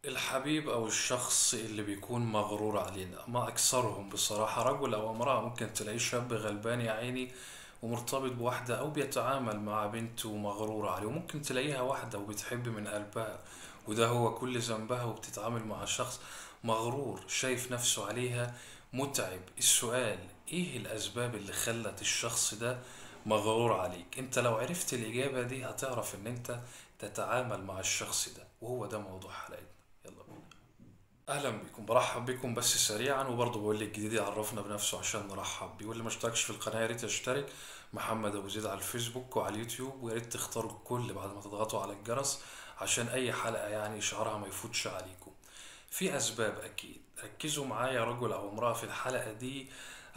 الحبيب أو الشخص اللي بيكون مغرور علينا ما أكثرهم بصراحة رجل أو امرأة ممكن تلاقيه شاب غلبان يا عيني ومرتبط بواحدة أو بيتعامل مع بنت ومغرور عليه وممكن تلاقيها واحدة وبتحب من قلبها وده هو كل ذنبها وبتتعامل مع شخص مغرور شايف نفسه عليها متعب السؤال إيه الأسباب اللي خلت الشخص ده مغرور عليك انت لو عرفت الإجابة دي هتعرف ان انت تتعامل مع الشخص ده وهو ده موضوع حلقتنا يلا بينا اهلا بكم برحب بكم بس سريعا وبرضه بقول لك جديد يعرفنا بنفسه عشان نرحب بيه واللي ما اشتركش في القناه يا ريت يشترك محمد ابو زيد على الفيسبوك وعلى اليوتيوب ويا ريت تختاروا الكل بعد ما تضغطوا على الجرس عشان اي حلقه يعني اشعارها ما يفوتش عليكم في اسباب اكيد ركزوا معايا رجل او امراه في الحلقه دي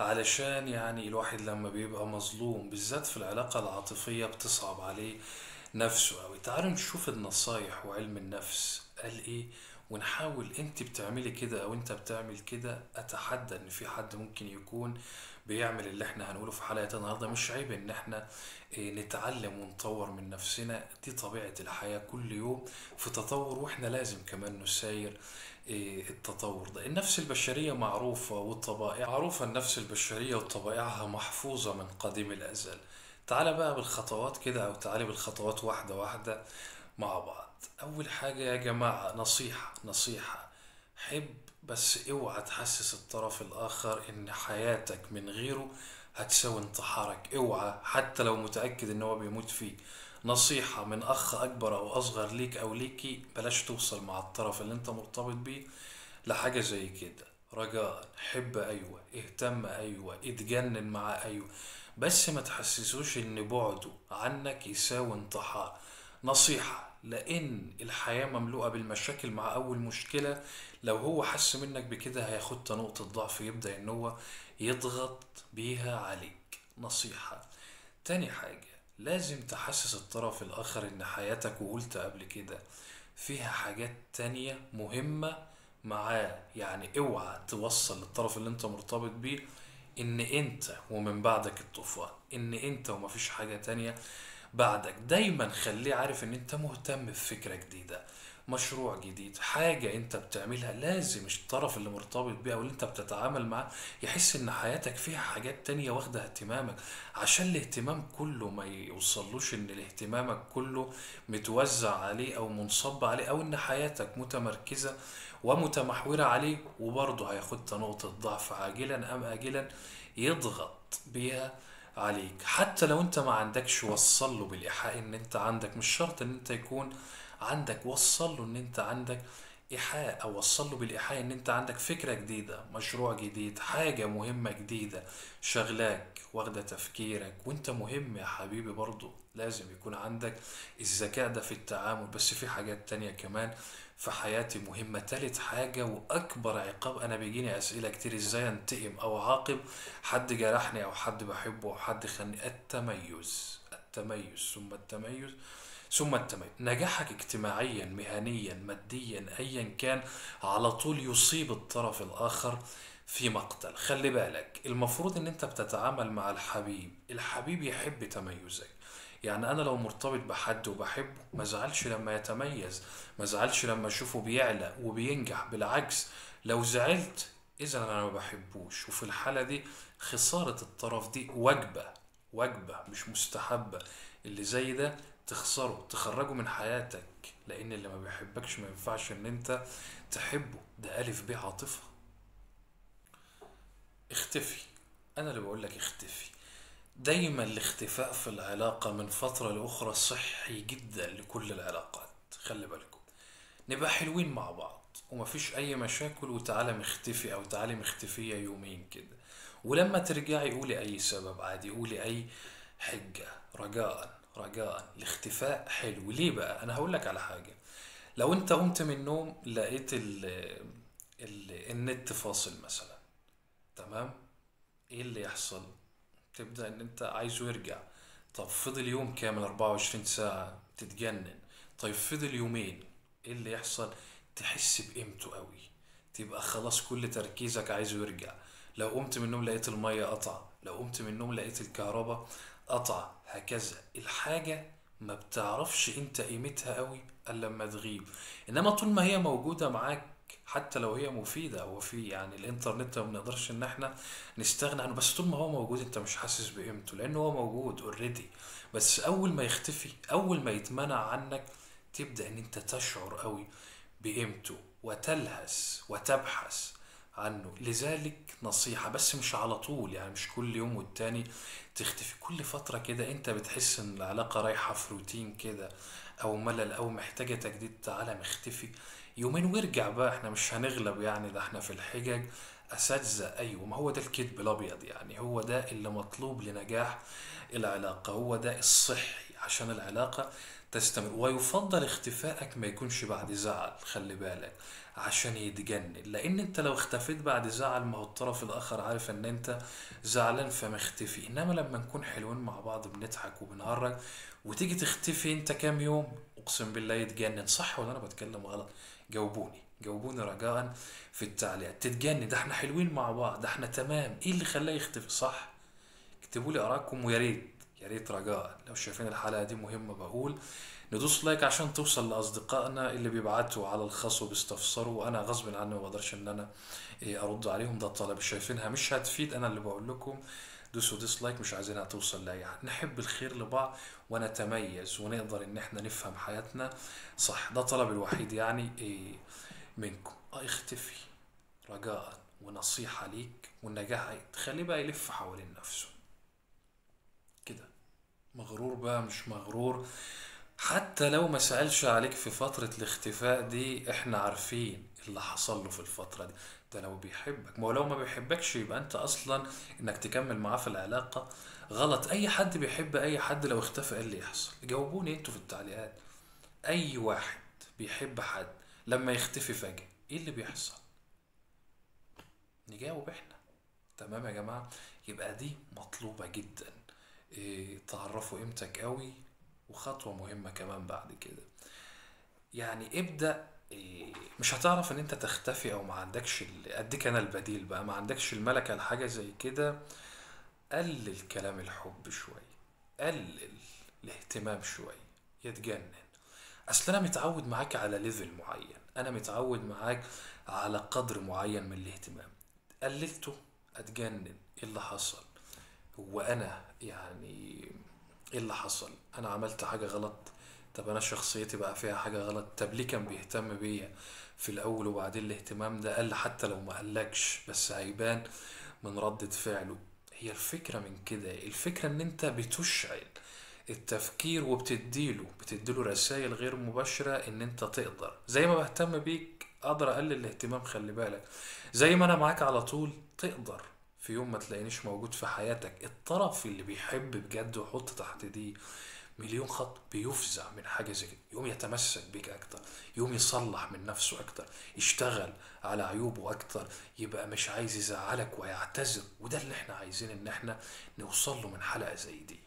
علشان يعني الواحد لما بيبقى مظلوم بالذات في العلاقه العاطفيه بتصعب عليه نفسه أوي تعالوا نشوف النصايح وعلم النفس قال إيه ونحاول أنت بتعملي كده أو أنت بتعمل كده أتحدى إن في حد ممكن يكون بيعمل اللي إحنا هنقوله في حلقة النهاردة مش عيب إن إحنا إيه، نتعلم ونطور من نفسنا دي طبيعة الحياة كل يوم في تطور وإحنا لازم كمان نساير إيه، التطور ده النفس البشرية معروفة والطبائع معروفة النفس البشرية وطبائعها محفوظة من قديم الأزل تعالى بقى بالخطوات كده أو تعالي بالخطوات واحدة واحدة مع بعض أول حاجة يا جماعة نصيحة نصيحة حب بس اوعى تحسس الطرف الآخر إن حياتك من غيره هتساوي انتحارك اوعى حتى لو متأكد إن هو بيموت فيك نصيحة من أخ أكبر أو أصغر ليك أو ليكي بلاش توصل مع الطرف اللي أنت مرتبط بيه لحاجة زي كده رجاء حب أيوة اهتم أيوة اتجنن معاه أيوة بس ما تحسسوش إن بعده عنك يساوي انتحار نصيحة لأن الحياة مملوءة بالمشاكل مع أول مشكلة لو هو حس منك بكده هياخدها نقطة ضعف يبدأ إن هو يضغط بيها عليك نصيحة تاني حاجة لازم تحسس الطرف الآخر إن حياتك وقلت قبل كده فيها حاجات تانية مهمة معاه يعني اوعى توصل للطرف اللي انت مرتبط بيه ان انت ومن بعدك الطوفان ان انت ومفيش حاجة تانية بعدك دايما خليه عارف ان انت مهتم بفكرة جديدة مشروع جديد حاجة انت بتعملها لازم الطرف اللي مرتبط بيه او اللي انت بتتعامل معاه يحس ان حياتك فيها حاجات تانية واخدة اهتمامك عشان الاهتمام كله ما يوصلوش ان الاهتمامك كله متوزع عليه او منصب عليه او ان حياتك متمركزة ومتمحورة عليه وبرضه هياخدها نقطة ضعف عاجلا ام اجلا يضغط بيها عليك حتى لو انت ما عندكش وصل له بالايحاء ان انت عندك مش شرط ان انت يكون عندك وصل له ان انت عندك ايحاء او وصل له بالايحاء ان انت عندك فكرة جديدة مشروع جديد حاجة مهمة جديدة شغلاك واخدة تفكيرك وانت مهم يا حبيبي برضو لازم يكون عندك الذكاء ده في التعامل بس في حاجات تانية كمان في حياتي مهمة تالت حاجة وأكبر عقاب أنا بيجيني أسئلة كتير إزاي أنتقم أو أعاقب حد جرحني أو حد بحبه أو حد خاني التميز التميز ثم التميز ثم التميز نجاحك اجتماعيا مهنيا ماديا أيا كان على طول يصيب الطرف الآخر في مقتل خلي بالك المفروض ان انت بتتعامل مع الحبيب الحبيب يحب تميزك يعني انا لو مرتبط بحد وبحبه ما زعلش لما يتميز ما زعلش لما اشوفه بيعلى وبينجح بالعكس لو زعلت اذا انا ما بحبوش وفي الحالة دي خسارة الطرف دي وجبة وجبة مش مستحبة اللي زي ده تخسره تخرجه من حياتك لان اللي ما بيحبكش ما ينفعش ان انت تحبه ده الف ب عاطفة اختفي انا اللي بقول لك اختفي دايما الاختفاء في العلاقة من فترة لأخرى صحي جدا لكل العلاقات خلي بالكم نبقى حلوين مع بعض ومفيش أي مشاكل وتعالى مختفي أو تعالي مختفية يومين كده ولما ترجعي قولي أي سبب عادي قولي أي حجة رجاء رجاء الاختفاء حلو ليه بقى أنا هقولك على حاجة لو أنت قمت من النوم لقيت ال ال النت فاصل مثلا تمام ايه اللي يحصل تبدأ ان انت عايزه يرجع طب فضل يوم كامل 24 ساعة تتجنن طيب فضل يومين ايه اللي يحصل تحس بقيمته قوي تبقى خلاص كل تركيزك عايزه يرجع لو قمت من النوم لقيت المية قطع لو قمت من النوم لقيت الكهرباء قطع هكذا الحاجة ما بتعرفش انت قيمتها قوي الا لما تغيب انما طول ما هي موجوده معاك حتى لو هي مفيدة هو في يعني الانترنت ما بنقدرش ان احنا نستغنى عنه بس طول ما هو موجود انت مش حاسس بقيمته لانه هو موجود اوريدي بس اول ما يختفي اول ما يتمنع عنك تبدأ ان انت تشعر قوي بقيمته وتلهث وتبحث عنه لذلك نصيحة بس مش على طول يعني مش كل يوم والتاني تختفي كل فترة كده انت بتحس ان العلاقة رايحة في روتين كده او ملل او محتاجة تجديد تعالى مختفي يومين وارجع بقى احنا مش هنغلب يعني ده احنا في الحجج اساتذة ايوه ما هو ده الكذب الابيض يعني هو ده اللي مطلوب لنجاح العلاقة هو ده الصحي عشان العلاقة تستمر ويفضل اختفائك ما يكونش بعد زعل خلي بالك عشان يتجنن لان انت لو اختفيت بعد زعل ما هو الطرف الاخر عارف ان انت زعلان فمختفي انما لما نكون حلوين مع بعض بنضحك وبنهرج وتيجي تختفي انت كام يوم اقسم بالله يتجنن صح ولا انا بتكلم غلط جاوبوني جاوبوني رجاء في التعليقات تتجنن ده احنا حلوين مع بعض ده احنا تمام ايه اللي خلاه يختفي صح اكتبوا لي ارائكم ويا ريت يا ريت رجاء لو شايفين الحلقه دي مهمه بقول ندوس لايك عشان توصل لاصدقائنا اللي بيبعتوا على الخاص وبيستفسروا وانا غصب عني ما بقدرش ان انا إيه، ارد عليهم ده طلب شايفينها مش هتفيد انا اللي بقول لكم دوسوا ديسلايك مش عايزينها توصل لاي حد نحب الخير لبعض ونتميز ونقدر ان احنا نفهم حياتنا صح ده طلب الوحيد يعني إيه منكم اه اختفي رجاء ونصيحة ليك والنجاح تخليه بقى يلف حوالين نفسه كده مغرور بقى مش مغرور حتى لو ما سألش عليك في فترة الاختفاء دي احنا عارفين اللي حصل له في الفترة دي ده لو بيحبك ما هو لو ما بيحبكش يبقى انت اصلا انك تكمل معاه في العلاقة غلط اي حد بيحب اي حد لو اختفى ايه اللي يحصل جاوبوني انتوا في التعليقات اي واحد بيحب حد لما يختفي فجأة ايه اللي بيحصل نجاوب احنا تمام يا جماعة يبقى دي مطلوبة جدا إيه تعرفوا قيمتك قوي وخطوة مهمة كمان بعد كده يعني ابدأ إيه، مش هتعرف ان انت تختفي او ما عندكش ال- اديك انا البديل بقى ما عندكش الملكة لحاجة زي كده قلل كلام الحب شوية قلل الاهتمام شوية يتجنن اصل انا متعود معاك على ليفل معين انا متعود معاك على قدر معين من الاهتمام قللته اتجنن ايه اللي حصل هو انا يعني ايه اللي حصل انا عملت حاجة غلط طب انا شخصيتي بقى فيها حاجة غلط طب ليه كان بيهتم بيا في الاول وبعدين الاهتمام ده قل حتى لو ما قالكش بس هيبان من ردة فعله هي الفكرة من كده الفكرة ان انت بتشعل التفكير وبتديله بتديله رسائل غير مباشرة ان انت تقدر زي ما بهتم بيك اقدر اقلل الاهتمام خلي بالك زي ما انا معاك على طول تقدر في يوم ما تلاقينيش موجود في حياتك الطرف اللي بيحب بجد وحط تحت دي مليون خط بيفزع من حاجة زي كده يوم يتمسك بيك أكتر يوم يصلح من نفسه أكتر يشتغل على عيوبه أكتر يبقى مش عايز يزعلك ويعتذر وده اللي احنا عايزين ان احنا نوصل له من حلقة زي دي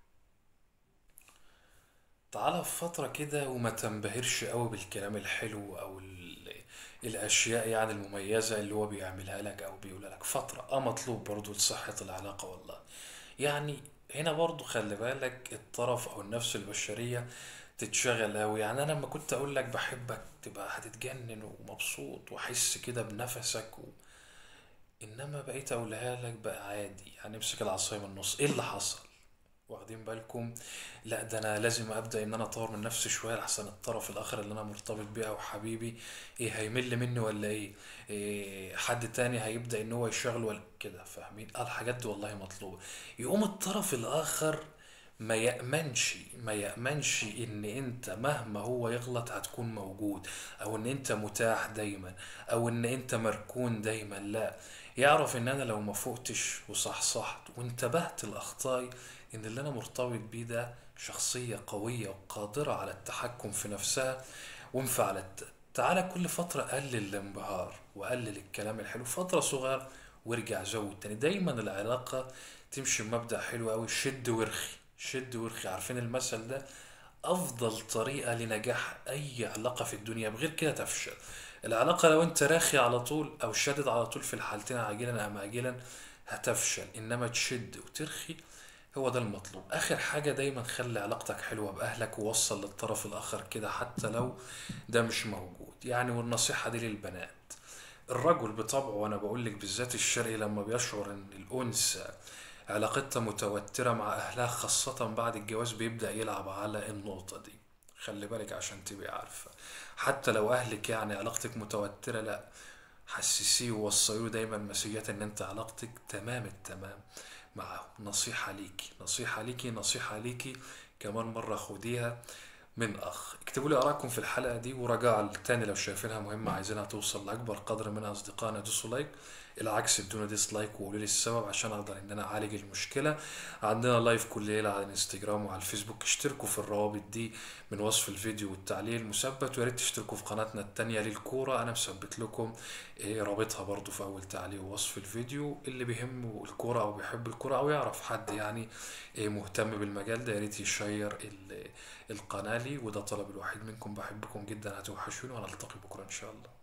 تعالى في فترة كده وما تنبهرش قوي بالكلام الحلو او ال- الاشياء يعني المميزة اللي هو بيعملها لك او بيقولها لك فترة اه مطلوب برضو لصحة العلاقة والله يعني هنا برضو خلي بالك الطرف او النفس البشرية تتشغل قوي يعني انا لما كنت اقول لك بحبك تبقى هتتجنن ومبسوط واحس كده بنفسك و... انما بقيت اقولها لك بقى عادي يعني امسك العصاية من النص ايه اللي حصل واخدين بالكم لا ده انا لازم ابدا ان انا اطور من نفسي شويه لحسن الطرف الاخر اللي انا مرتبط بيه او حبيبي ايه هيمل مني ولا ايه, إيه حد تاني هيبدا ان هو يشغل ولا كده فاهمين اه الحاجات دي والله مطلوبه يقوم الطرف الاخر ما يأمنش ما يأمنش ان انت مهما هو يغلط هتكون موجود او ان انت متاح دايما او ان انت مركون دايما لا يعرف ان انا لو ما فقتش وصحصحت وانتبهت لاخطائي ان اللي انا مرتبط بيه ده شخصية قوية وقادرة على التحكم في نفسها وانفعلت تعالى كل فترة قلل الانبهار وقلل الكلام الحلو فترة صغيرة وارجع زود تاني دايما العلاقة تمشي بمبدأ حلو قوي شد وارخي شد وارخي عارفين المثل ده افضل طريقة لنجاح اي علاقة في الدنيا بغير كده تفشل العلاقة لو انت راخي على طول او شادد على طول في الحالتين عاجلا ام اجلا هتفشل انما تشد وترخي هو ده المطلوب اخر حاجة دايما خلي علاقتك حلوة باهلك ووصل للطرف الاخر كده حتى لو ده مش موجود يعني والنصيحة دي للبنات الرجل بطبعه وانا بقول لك بالذات الشرقي لما بيشعر ان الانثى علاقتها متوترة مع اهلها خاصة بعد الجواز بيبدأ يلعب على النقطة دي خلي بالك عشان تبقي عارفة حتى لو اهلك يعني علاقتك متوترة لا حسسيه ووصليه دايما مسؤولية ان انت علاقتك تمام التمام معاهم نصيحة ليكي نصيحة ليكي نصيحة ليكي كمان مرة خديها من اخ اكتبوا لي ارائكم في الحلقة دي ورجاء تاني لو شايفينها مهمة عايزينها توصل لاكبر قدر من اصدقائنا دوسوا لايك العكس ادونا ديسلايك وقولوا لي السبب عشان اقدر ان انا اعالج المشكله عندنا لايف كل ليله على الانستجرام وعلى الفيسبوك اشتركوا في الروابط دي من وصف الفيديو والتعليق المثبت ويا ريت تشتركوا في قناتنا التانية للكوره انا مثبت لكم إيه رابطها برضو في اول تعليق ووصف الفيديو اللي بيهمه الكوره او بيحب الكوره او يعرف حد يعني إيه مهتم بالمجال ده يا ريت يشير ال- القناه لي وده طلب الوحيد منكم بحبكم جدا هتوحشوني ونلتقي بكره ان شاء الله